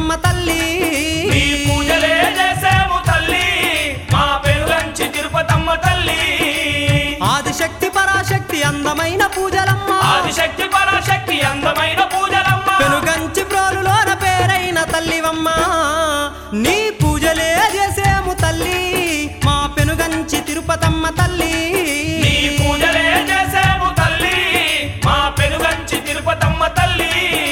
తిరుపతమ్మ తల్లి నీ పూజలే చేసేము తల్లి మా పెనుగంచి తిరుపతమ్మ తల్లి ఆదిశక్తి పరాశక్తి అందమైన పూజలమ్మ ఆదిశక్తి పరాశక్తి అందమైన పూజలమ్మ పెనుగంచి ప్రోలులోన పేరైన తల్లివమ్మ నీ పూజలే చేసేము తల్లి మా పెనుగంచి తిరుపతమ్మ తల్లి నీ పూజలే చేసేము తల్లి మా పెనుగంచి తిరుపతమ్మ తల్లి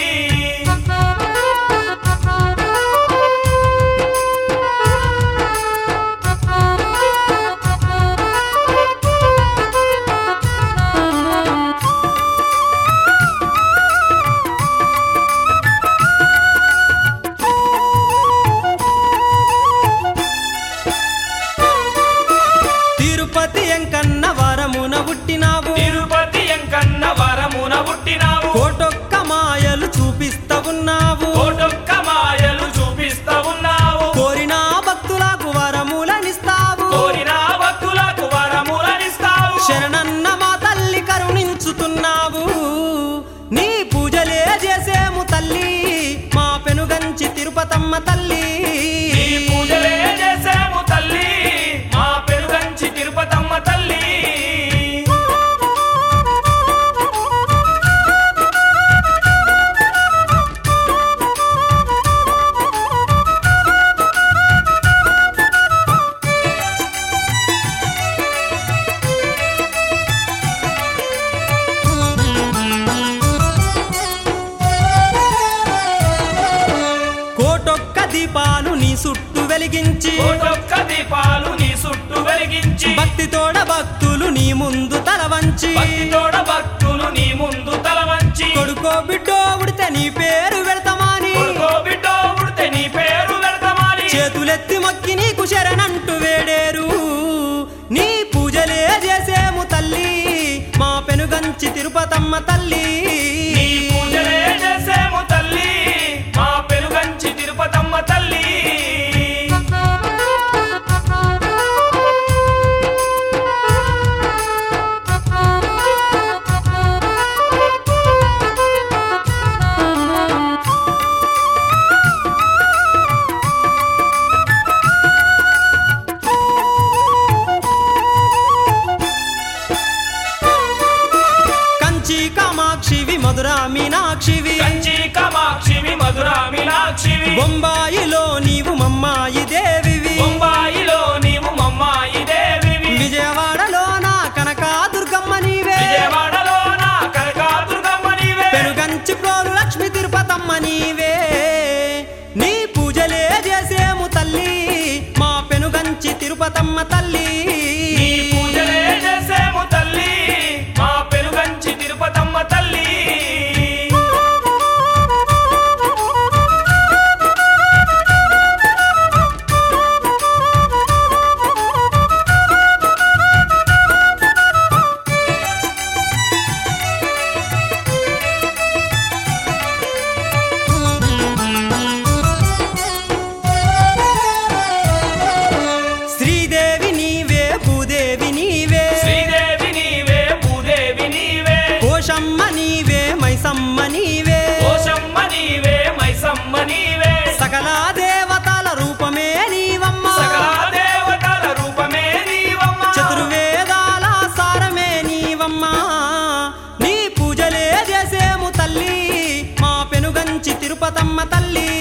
తిరుపతి ఎంకన్న వరమున పుట్టినావు తిరుపతి ఎంకన్న వరమున పుట్టినావు కోటొక్క మాయలు చూపిస్తా ఉన్నావు కోటొక్క మాయలు చూపిస్తా ఉన్నావు కోరిన భక్తులకు వరములనిస్తావు కోరిన భక్తులకు వరములనిస్తావు శరణన్న మా తల్లి కరుణించుతున్నావు నీ పూజలే చేసేము తల్లి మా పెనుగంచి తిరుపతమ్మ తల్లి నీ పూజలే చేసేము తల్లి మా పెనుగంచి తిరుపతమ్మ తల్లి కోటొక్క దీపాలు నీ చుట్టూ వెలిగించి కోటొక్క దీపాలు నీ చుట్టూ వెలిగించి భక్తితోడ భక్తులు నీ ముందు తల వంచి భక్తితోడ భక్తులు నీ ముందు తల వంచి కొడుకో బిడ్డో ఉడితే నీ పేరు వెళ్తామని కొడుకో బిడ్డో పుడితే నీ పేరు వెళ్తామని చేతులెత్తి మొక్కి నీకు శరణంటూ వేడేరు నీ పూజలే చేసేము తల్లి మా పెనుగంచి తిరుపతమ్మ తల్లి నీ పూజలే చేసేము తల్లి మా పెనుగంచి తిరుపతమ్మ తల్లి కంచి కామాక్షివి మధురా మీనాక్షివి కంచి కామాక్షివి మధురా మీనాక్షివి బొంబాయిలో నీవు మమ్మాయి దేవివి బొంబాయిలో నీవు మమ్మాయి దేవివి విజయవాడలో నా కనకా దుర్గమ్మ నీవే విజయవాడలో నా కనకాదుర్గమ్మ నీవే పెనుగంచి ప్రోలు లక్ష్మి తిరుపతమ్మ నీవే నీ పూజలే చేసేము తల్లి మా పెనుగంచి తిరుపతమ్మ తల్లి నీ పూజలే చేసేము తల్లి మా పెనుగంచి తిరుపతమ్మ తల్లి శ్రీదేవి నీవే భూదేవి నీవే శ్రీదేవి నీవే భూదేవి నీవే కోశమ్మ నీవే మైసమ్మ నీవే కోశమ్మ నీవే మైసమ్మ నీవే సకల దేవతల రూపమే నీవమ్మ సకల దేవతల రూపమే నీవమ్మ చతుర్వేదాల సారమే నీవమ్మ నీ పూజలే చేసేము తల్లి మా పెనుగంచి తిరుపతమ్మ తల్లి